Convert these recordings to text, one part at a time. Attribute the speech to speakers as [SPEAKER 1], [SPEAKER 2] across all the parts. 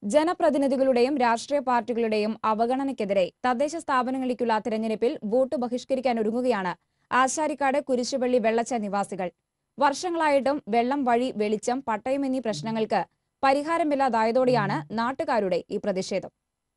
[SPEAKER 1] ജനപ്രതിനിധികളുടെയും രാഷ്ട്രീയ പാർട്ടികളുടെയും അവഗണനയ്ക്കെതിരെ തദ്ദേശ സ്ഥാപനങ്ങളിലേക്കുള്ള തിരഞ്ഞെടുപ്പിൽ വോട്ട് ബഹിഷ്കരിക്കാൻ ഒരുങ്ങുകയാണ് ആശാരിക്കാട് കുരിശുപള്ളി വെള്ളച്ച നിവാസികൾ വർഷങ്ങളായിട്ടും വെള്ളം വഴി വെളിച്ചം പട്ടയം എന്നീ പ്രശ്നങ്ങൾക്ക് പരിഹാരമില്ലാതായതോടെയാണ് നാട്ടുകാരുടെ ഈ പ്രതിഷേധം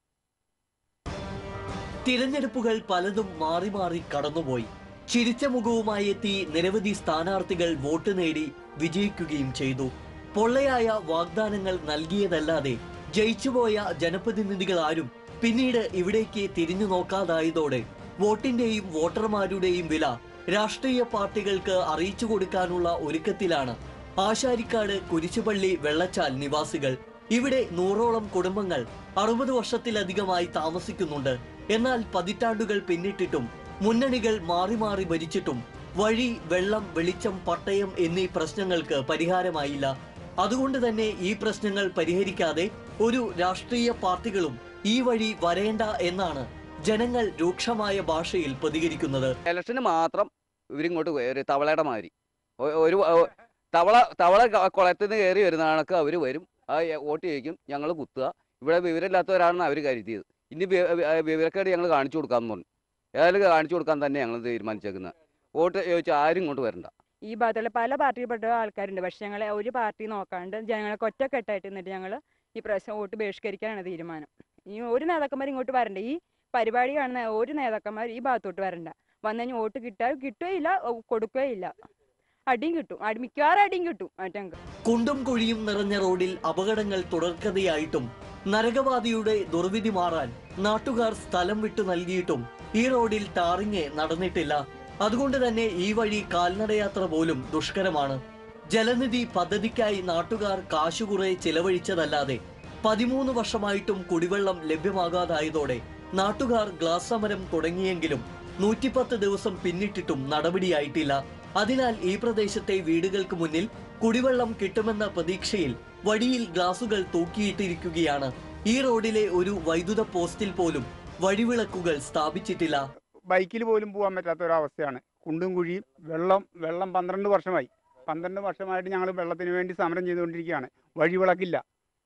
[SPEAKER 2] തിരഞ്ഞെടുപ്പുകൾ പലതും മാറി മാറി കടന്നുപോയി ചിരിച്ച മുഖവുമായി എത്തി നിരവധി സ്ഥാനാർത്ഥികൾ വോട്ട് നേടി വിജയിക്കുകയും ചെയ്തു പൊള്ളയായ വാഗ്ദാനങ്ങൾ നൽകിയതല്ലാതെ ജയിച്ചുപോയ ജനപ്രതിനിധികൾ ആരും പിന്നീട് ഇവിടേക്ക് തിരിഞ്ഞു നോക്കാതായതോടെ വോട്ടിന്റെയും വോട്ടർമാരുടെയും വില രാഷ്ട്രീയ പാർട്ടികൾക്ക് അറിയിച്ചു കൊടുക്കാനുള്ള ഒരുക്കത്തിലാണ് ആശാരിക്കാട് കുരിശുപള്ളി വെള്ളച്ചാൽ നിവാസികൾ ഇവിടെ നൂറോളം കുടുംബങ്ങൾ അറുപത് വർഷത്തിലധികമായി താമസിക്കുന്നുണ്ട് എന്നാൽ പതിറ്റാണ്ടുകൾ പിന്നിട്ടിട്ടും മുന്നണികൾ മാറി മാറി ഭരിച്ചിട്ടും വഴി വെള്ളം വെളിച്ചം പട്ടയം എന്നീ പ്രശ്നങ്ങൾക്ക് പരിഹാരമായില്ല അതുകൊണ്ട് തന്നെ ഈ പ്രശ്നങ്ങൾ പരിഹരിക്കാതെ ഒരു രാഷ്ട്രീയ പാർട്ടികളും ഈ വഴി വരേണ്ട എന്നാണ് ജനങ്ങൾ രൂക്ഷമായ ഭാഷയിൽ പ്രതികരിക്കുന്നത്
[SPEAKER 3] ഇലക്ഷന് മാത്രം ഇവരിങ്ങോട്ട് പോയി ഒരു തവളയുടെ മാതിരി ഒ- ഒരു ഒ- തവള തവള ക- കുളത്തിൽ നിന്ന് കയറി വരുന്ന കണക്ക് അവർ വരും ആ എ- വോട്ട് ചെയ്യിക്കും ഞങ്ങൾ കുത്തുക ഇവിടെ വിവരമില്ലാത്തവരാണെന്ന് അവർ കരുതിയത് ഇനി വി- വി- വിവരക്കേട് ഞങ്ങൾ കാണിച്ചു കൊടുക്കാമെന്ന് പറഞ്ഞു ഏതായാലും കാണിച്ചു കൊടുക്കാൻ തന്നെ ഞങ്ങൾ തീരുമാനിച്ചേക്കുന്നത് വോട്ട് ചോദിച്ചാൽ ആരും ഇങ്ങോട്ട് വരണ്ട
[SPEAKER 4] ഈ ഭാഗത്തുള്ള പല പാർട്ടിയിൽപ്പെട്ട ആൾക്കാരുണ്ട് പക്ഷെ ഞങ്ങൾ ഒരു പാർട്ടി നോക്കാണ്ട് ജനങ്ങളെ ഒറ്റക്കെട്ടായിട്ട് നിന്നിട്ട് ഞങ്ങൾ ഈ പ്രാവശ്യം വോട്ട് ബഹിഷ്കരിക്കാനാണ് തീരുമാനം ഈ ഒരു നേതാക്കന്മാർ ഇങ്ങോട്ട് വരണ്ട ഈ പരിപാടി കാണുന്ന ഒരു നേതാക്കന്മാർ ഈ ഭാഗത്തോട്ട് വരണ്ട വന്നു കഴിഞ്ഞാൽ വോട്ട് കിട്ടാൻ കിട്ടുകയില്ല കൊടുക്കുകയില്ല അടിയും കിട്ടും അടി മിക്കവാറും അടിയും കിട്ടും മറ്റേ
[SPEAKER 2] കുണ്ടും കുഴിയും നിറഞ്ഞ റോഡിൽ അപകടങ്ങൾ തുടർക്കഥയായിട്ടും നരകവാദിയുടെ ദുർവിധി മാറാൻ നാട്ടുകാർ സ്ഥലം വിട്ടു നൽകിയിട്ടും ഈ റോഡിൽ ടാറിങ് നടന്നിട്ടില്ല അതുകൊണ്ട് തന്നെ ഈ വഴി കാൽനടയാത്ര പോലും ദുഷ്കരമാണ് ജലനിധി പദ്ധതിക്കായി നാട്ടുകാർ കാശുകുറെ ചിലവഴിച്ചതല്ലാതെ പതിമൂന്ന് വർഷമായിട്ടും കുടിവെള്ളം ലഭ്യമാകാതായതോടെ നാട്ടുകാർ ഗ്ലാസ് സമരം തുടങ്ങിയെങ്കിലും നൂറ്റിപ്പത്ത് ദിവസം പിന്നിട്ടിട്ടും നടപടിയായിട്ടില്ല അതിനാൽ ഈ പ്രദേശത്തെ വീടുകൾക്ക് മുന്നിൽ കുടിവെള്ളം കിട്ടുമെന്ന പ്രതീക്ഷയിൽ വഴിയിൽ ഗ്ലാസുകൾ തൂക്കിയിട്ടിരിക്കുകയാണ് ഈ റോഡിലെ ഒരു വൈദ്യുത പോസ്റ്റിൽ പോലും വഴിവിളക്കുകൾ സ്ഥാപിച്ചിട്ടില്ല
[SPEAKER 5] ബൈക്കിൽ പോലും പോകാൻ പറ്റാത്ത ഒരവസ്ഥയാണ് കുണ്ടും കുഴിയും വെള്ളം വെള്ളം പന്ത്രണ്ട് വർഷമായി പന്ത്രണ്ട് വർഷമായിട്ട് ഞങ്ങൾ വെള്ളത്തിന് വേണ്ടി സമരം ചെയ്തുകൊണ്ടിരിക്കുകയാണ് വഴിവിളക്കില്ല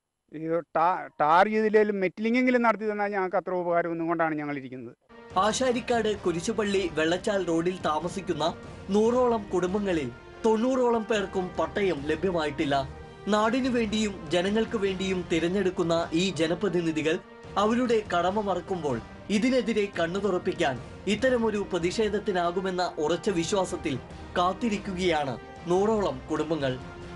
[SPEAKER 5] ഈ ടാ ടാർ ചെയ്തില്ലെങ്കിലും മെറ്റിലിങ്ങെങ്കിലും നടത്തി തന്നാൽ ഞങ്ങൾക്ക് അത്ര ഉപകാരം ഒന്നും കൊണ്ടാണ് ഞങ്ങൾ ഇരിക്കുന്നത്
[SPEAKER 2] ആശാരിക്കാട് കുരിശുപള്ളി വെള്ളച്ചാൽ റോഡിൽ താമസിക്കുന്ന നൂറോളം കുടുംബങ്ങളിൽ തൊണ്ണൂറോളം പേർക്കും പട്ടയം ലഭ്യമായിട്ടില്ല നാടിനു വേണ്ടിയും ജനങ്ങൾക്ക് വേണ്ടിയും തിരഞ്ഞെടുക്കുന്ന ഈ ജനപ്രതിനിധികൾ അവരുടെ കടമ മറക്കുമ്പോൾ ഇതിനെതിരെ കണ്ണു തുറപ്പിക്കാൻ ഇത്തരമൊരു പ്രതിഷേധത്തിനാകുമെന്ന ഉറച്ച വിശ്വാസത്തിൽ കാത്തിരിക്കുകയാണ് നൂറോളം കുടുംബങ്ങൾ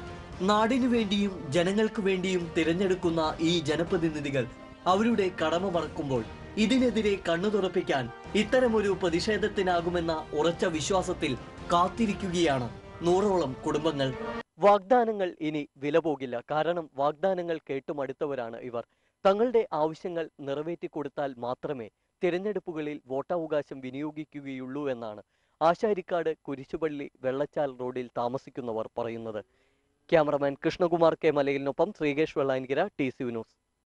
[SPEAKER 2] നാടിനു വേണ്ടിയും ജനങ്ങൾക്ക് വേണ്ടിയും തിരഞ്ഞെടുക്കുന്ന ഈ ജനപ്രതിനിധികൾ അവരുടെ കടമ മറക്കുമ്പോൾ ഇതിനെതിരെ കണ്ണു തുറപ്പിക്കാൻ ഇത്തരമൊരു പ്രതിഷേധത്തിനാകുമെന്ന ഉറച്ച വിശ്വാസത്തിൽ കാത്തിരിക്കുകയാണ് നൂറോളം കുടുംബങ്ങൾ വാഗ്ദാനങ്ങൾ ഇനി വില പോകില്ല കാരണം വാഗ്ദാനങ്ങൾ കേട്ടുമടുത്തവരാണ് ഇവർ തങ്ങളുടെ ആവശ്യങ്ങൾ നിറവേറ്റി കൊടുത്താൽ മാത്രമേ തിരഞ്ഞെടുപ്പുകളിൽ വോട്ടവകാശം വിനിയോഗിക്കുകയുള്ളൂ എന്നാണ് ആശാരിക്കാട് കുരിശുപള്ളി വെള്ളച്ചാൽ റോഡിൽ താമസിക്കുന്നവർ പറയുന്നത് ക്യാമറമാൻ കൃഷ്ണകുമാർ കെ മലയിലിനൊപ്പം Sreekesh Vellanikkara T C news